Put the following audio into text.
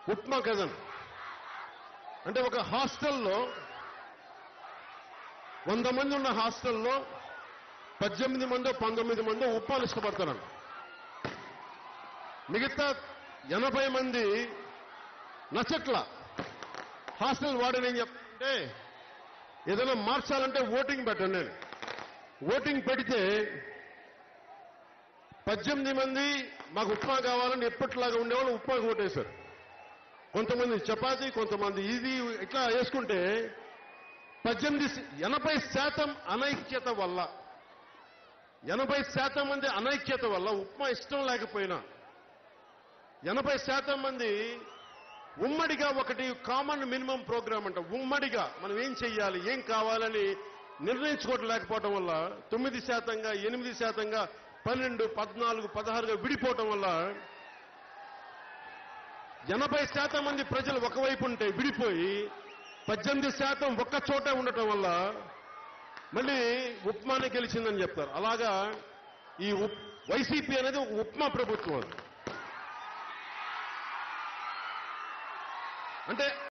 ఉప్మా కదన్ అంటే ఒక హాస్టల్లో వంద మంది ఉన్న హాస్టల్లో పద్దెనిమిది మందో పంతొమ్మిది మందో ఉప్మాలు ఇష్టపడతారు మిగతా ఎనభై మంది నచ్చట్ల హాస్టల్ వాడని ఏం చెప్తుంటే ఏదైనా మార్చాలంటే ఓటింగ్ పెట్టండి నేను ఓటింగ్ పెడితే పద్దెనిమిది మంది మాకు ఉప్మా కావాలని ఎప్పటిలాగా ఉండేవాళ్ళు ఉప్మాకి ఓటేశారు కొంతమంది చపాతీ కొంతమంది ఇది ఇట్లా వేసుకుంటే పద్దెనిమిది శ- ఎనభై శాతం అనైక్యత వల్ల ఎనభై శాతం మంది అనైక్యత వల్ల ఉప్మా ఇష్టం లేకపోయినా ఎనభై శాతం మంది ఉమ్మడిగా ఒకటి కామన్ మినిమం ప్రోగ్రామ్ అంట ఉమ్మడిగా మనం ఏం చెయ్యాలి ఏం కావాలని నిర్ణయించుకోవడం లేకపోవడం వల్ల తొమ్మిది శాతంగా ఎనిమిది శాతంగా పన్నెండు పద్నాలుగు పదహారుగా విడిపోవటం వల్ల ఎనభై శాతం మంది ప్రజలు ఒకవైపు ఉంటే విడిపోయి పద్దెనిమిది శాతం ఒక్క చోటే ఉండటం వల్ల మళ్ళీ ఉప్మానే గెలిచిందని చెప్తారు అలాగా ఈ ఉప్- వైసీపీ అనేది ఒక ఉప్మా ప్రభుత్వం అది అంటే